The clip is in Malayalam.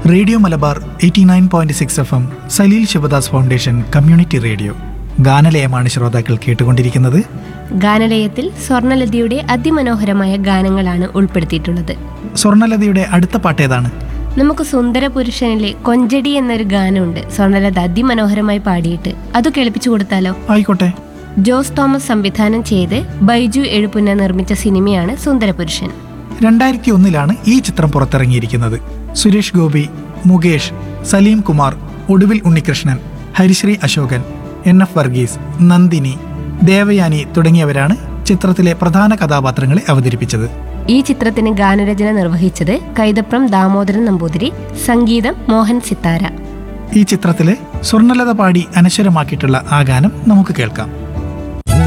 radio Malabar eighty nine point six F M Saleel Sivadas foundation community radio ഗാനലയമാണ് ശ്രോതാക്കൾ കേട്ടുകൊണ്ടിരിക്കുന്നത് ഗാനലയത്തിൽ സ്വർണലതയുടെ അതിമനോഹരമായ ഗാനങ്ങളാണ് ഉൾപ്പെടുത്തിയിട്ടുള്ളത് സ്വർണ്ണലതയുടെ അടുത്ത പാട്ടേതാണ് നമുക്ക് സുന്ദര പുരുഷനിലെ കൊഞ്ചടി എന്നൊരു ഗാനമുണ്ട് സ്വർണലത അതിമനോഹരമായി പാടിയിട്ട് അത് കേൾപ്പിച്ചു കൊടുത്താലോ ആയിക്കോട്ടെ ജോസ് തോമസ് സംവിധാനം ചെയ്ത് ബൈജു എഴുപുന്ന നിർമ്മിച്ച സിനിമയാണ് സുന്ദരപുരുഷൻ രണ്ടായിരത്തി ഒന്നിലാണ് ഈ ചിത്രം പുറത്തിറങ്ങിയിരിക്കുന്നത് സുരേഷ് ഗോപി മുകേഷ് സലീം കുമാർ ഒടുവിൽ ഉണ്ണികൃഷ്ണൻ ഹരിശ്രീ അശോകൻ എൻ എഫ് വർഗീസ് നന്ദിനി ദേവയാനി തുടങ്ങിയവരാണ് ചിത്രത്തിലെ പ്രധാന കഥാപാത്രങ്ങളെ അവതരിപ്പിച്ചത് ഈ ചിത്രത്തിന് ഗാനരചന നിർവഹിച്ചത് കൈതപ്രം ദാമോദരൻ നമ്പൂതിരി സംഗീതം മോഹൻ സിത്താര ഈ ചിത്രത്തിലെ സ്വർണ്ണലത പാടി അനശ്വരമാക്കിയിട്ടുള്ള ആ ഗാനം നമുക്ക് കേൾക്കാം